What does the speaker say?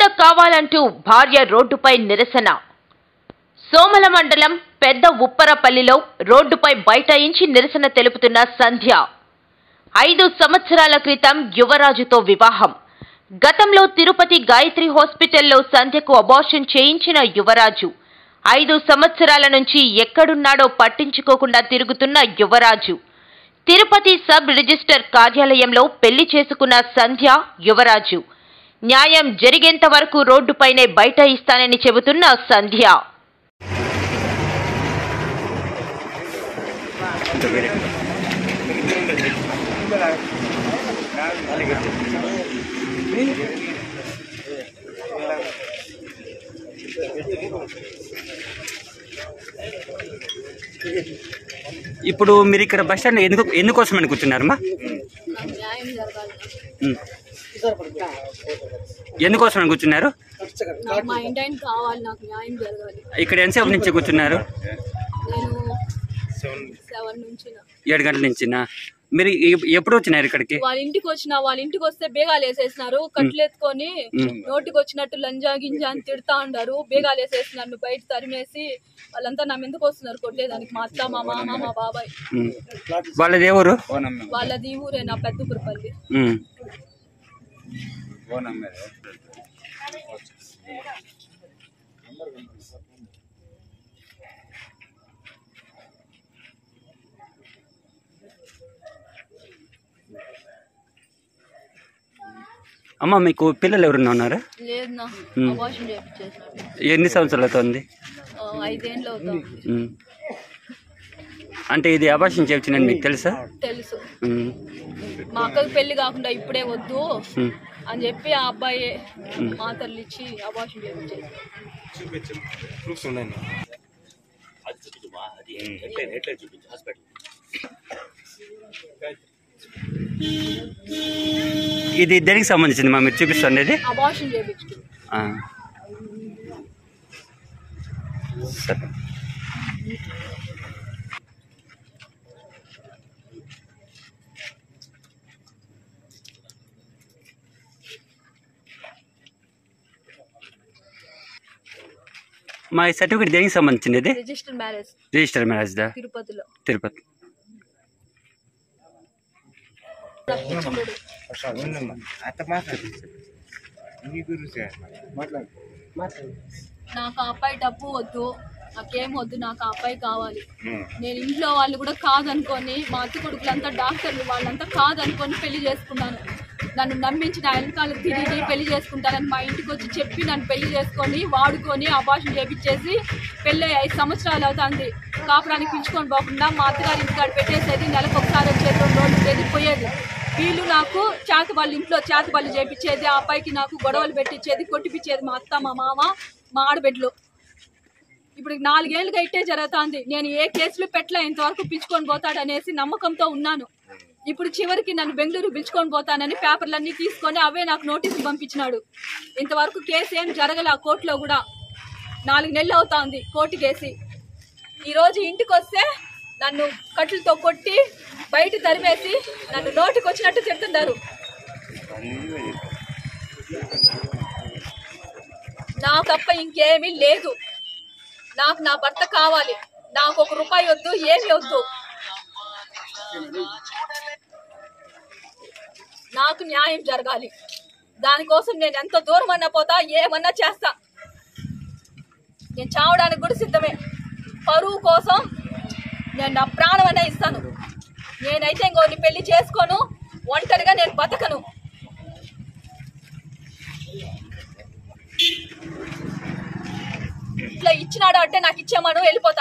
కావాలంటూ భార్య రోడ్డుపై నిరసన సోమల మండలం పెద్ద ఉప్పరపల్లిలో రోడ్డుపై బైఠాయించి నిరసన తెలుపుతున్న సంధ్య ఐదు సంవత్సరాల క్రితం యువరాజుతో వివాహం గతంలో తిరుపతి గాయత్రి హాస్పిటల్లో సంధ్యకు అబార్షన్ చేయించిన యువరాజు ఐదు సంవత్సరాల నుంచి ఎక్కడున్నాడో పట్టించుకోకుండా తిరుగుతున్న యువరాజు తిరుపతి సబ్ రిజిస్టర్ కార్యాలయంలో పెళ్లి చేసుకున్న సంధ్య యువరాజు న్యాయం జరిగేంత వరకు రోడ్డుపైనే బైఠాయిస్తానని చెబుతున్న సంధ్య ఇప్పుడు మీరు ఇక్కడ బస్ స్టాండ్ ఎందుకు ఎందుకోసమని కూర్చున్నారమ్మా నాకు న్యాయం జరగాలి ఉమ్. ఎందుకోసమని కూర్చున్నారు నాకు మా ఇంటి ఆయన కావాలి నాకు న్యాయం జరగాలి ఇక్కడ ఎంతసేపు నుంచి కూర్చున్నారు నేను సెవెన్ నుంచి నా- ఏడు గంటల నుంచినా మీరు ఎ- ఎప్పుడు వచ్చినారు ఇక్కడికి వాళ్ళ ఇంటికి వచ్చిన వాళ్ళ ఇంటికి వస్తే బేగాలు వేసేసినారు కట్లెత్తుకొని నోటికి వచ్చినట్టు లంజా గింజా అని తిడతా ఉండారు బేగాలు వేసేసి నన్ను బయట తరిమేసి వాళ్ళంతా నా ఎందుకు వస్తున్నారు కొట్టేదానికి మా అత్త మా మామ మా బాబాయ్ ఉమ్. వాళ్ళది ఏ ఊరు వాళ్ళది ఊరే నా పెద్ద పురపల్లి ఉమ్. అమ్మ మీకు పిల్లలు ఎవరన్నా ఉన్నారా లేదు నా అబార్షన్ చేపించేసినాడు ఎన్ని సంవత్సరాలు అవుతుంది ఆ, ఐదేండ్లు అవుతాం ఉమ్. అంటే ఇది అభాషణ చేయించినని మీకు తెలుసా తెలుసు ఉమ్. మా అక్కకి పెళ్లి కాకుండా ఇప్పుడే వద్దు ఉమ్. అని చెప్పి ఆ అబ్బాయి మాతర్లు ఇచ్చి అబార్షన్ చేయించేసి ఇది దేనికి సంబంధించింది మా మీరు చూపిస్తుంది ఇది అబార్షన్ చేయించుకుంది ఆ. సరే మా ఈ సర్టిఫికేట్ దేనికి సంబంధించింది ఇది రిజిస్టర్ మ్యారేజ్ రిజిస్టర్ మ్యారేజ్ దా తిరుపతిలో తిరుపతి నాకు ఆ అబ్బాయి డబ్బు వద్దు నాకేం వద్దు నాకు ఆ అబ్బాయి కావాలి నేను ఇంట్లో వాళ్ళు కూడా కాదనుకొని మా అత్త కొడుకులంతా డాక్టర్లు వాళ్ళంతా కాదనుకొని పెళ్లి చేసుకున్నాను నన్ను నమ్మించి నా వెనకాల తిరిగి పెళ్లి చేసుకుంటానని మా ఇంటికి వచ్చి చెప్పి నన్ను పెళ్లి చేసుకొని వాడుకొని అభాషణ చేపించేసి పెళ్ళి ఐదు సంవత్సరాలు అవుతుంది కాపురానికి పిలుచుకొని పోకుండా మా అత్తగారి ఇంటికాడ పెట్టేసేది నెలకు ఒకసారి వచ్చేది రెండు రోజులు ఉండేది పోయేది వీళ్ళు నాకు చేత వాళ్ళ ఇంట్లో చేత వాళ్ళు చేపించేది ఆ అబ్బాయికి నాకు గొడవలు పెట్టించేది కొట్టిపించేది మా అత్త మా మామ మా ఆడబిడ్డలు ఇప్పుడు నాలుగేళ్లుగా ఇట్టే జరుగుతుంది నేను ఏ కేసులు పెట్టలే ఇంతవరకు పిలుచుకొని పోతాడనేసి నమ్మకంతో ఉన్నాను ఇప్పుడు చివరికి నన్ను బెంగళూరు పిలుచుకొని పోతానని పేపర్లన్నీ తీసుకొని అవే నాకు నోటీసులు పంపించినాడు ఇంతవరకు కేసు ఏం జరగలే ఆ కోర్టులో కూడా నాలుగు నెలలు అవుతా కోర్టు కేసి ఈరోజు ఇంటికి వస్తే నన్ను కట్లతో కొట్టి బయట తరిమేసి నన్ను నోటికి వచ్చినట్టు తిడుతున్నారు నాకు తప్ప ఇంకేమీ లేదు నాకు నా భర్త కావాలి నాకు ఒక రూపాయి వద్దు ఏమి వద్దు నాకు న్యాయం జరగాలి దానికోసం నేను ఎంత దూరం అన్నా పోతా ఏమన్నా చేస్తా నేను చావడానికి కూడా సిద్ధమే పరువు కోసం నేను నా ప్రాణం అనే ఇస్తాను నేనైతే ఇంకోని పెళ్లి చేసుకోను ఒంటరిగా నేను బతకను ఇట్లా ఇచ్చినాడు అంటే నాకు ఇచ్చామను వెళ్ళిపోతా